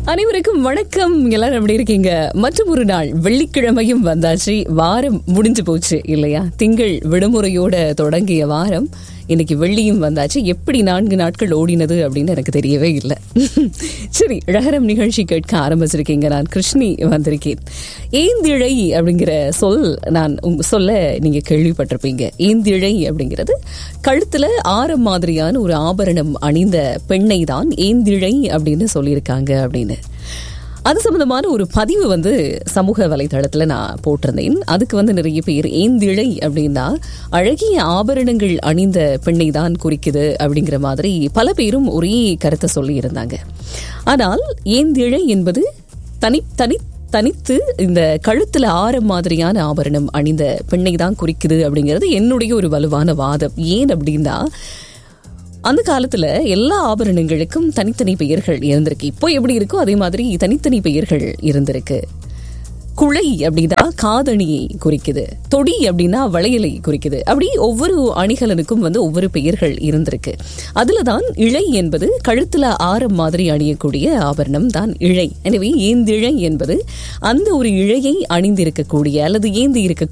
அனைவருக்கும் வணக்கம் எல்லாரும் எப்படி இருக்கீங்க மற்றும் ஒரு நாள் வெள்ளிக்கிழமையும் வந்தாச்சு வாரம் முடிஞ்சு போச்சு இல்லையா திங்கள் விடுமுறையோட தொடங்கிய வாரம் இன்னைக்கு வெள்ளியும் வந்தாச்சு எப்படி நான்கு நாட்கள் ஓடினது அப்படின்னு எனக்கு தெரியவே இல்லை சரி ரகரம் நிகழ்ச்சி கேட்க ஆரம்பிச்சிருக்கீங்க நான் கிருஷ்ணி வந்திருக்கேன் ஏந்திழை அப்படிங்கிற சொல் நான் உங்க சொல்ல நீங்க கேள்விப்பட்டிருப்பீங்க ஏந்திழை அப்படிங்கிறது கழுத்துல ஆரம் மாதிரியான ஒரு ஆபரணம் அணிந்த பெண்ணை தான் ஏந்திழை அப்படின்னு சொல்லியிருக்காங்க அப்படின்னு அது சம்பந்தமான ஒரு பதிவு வந்து சமூக வலைதளத்தில் நான் போட்டிருந்தேன் அதுக்கு வந்து நிறைய பேர் ஏந்திழை அப்படின்னா அழகிய ஆபரணங்கள் அணிந்த பெண்ணை தான் குறிக்குது அப்படிங்கிற மாதிரி பல பேரும் ஒரே கருத்தை சொல்லியிருந்தாங்க ஆனால் ஏந்திழை என்பது தனி தனி தனித்து இந்த கழுத்துல ஆரம் மாதிரியான ஆபரணம் அணிந்த பெண்ணை தான் குறிக்குது அப்படிங்கிறது என்னுடைய ஒரு வலுவான வாதம் ஏன் அப்படின்னா அந்த காலத்துல எல்லா ஆபரணங்களுக்கும் தனித்தனி பெயர்கள் இருந்திருக்கு இப்போ எப்படி இருக்கோ அதே மாதிரி தனித்தனி பெயர்கள் இருந்திருக்கு குழை அப்படின்னா காதணியை குறிக்குது தொடி அப்படின்னா வளையலை குறிக்குது அப்படி ஒவ்வொரு அணிகலனுக்கும் வந்து ஒவ்வொரு பெயர்கள் இருந்திருக்கு அதுல தான் இழை என்பது கழுத்துல ஆரம் மாதிரி அணியக்கூடிய ஆபரணம் தான் இழை எனவே ஏந்திழை என்பது அந்த ஒரு இழையை அணிந்திருக்கக்கூடிய அல்லது ஏந்தி இருக்கக்கூடிய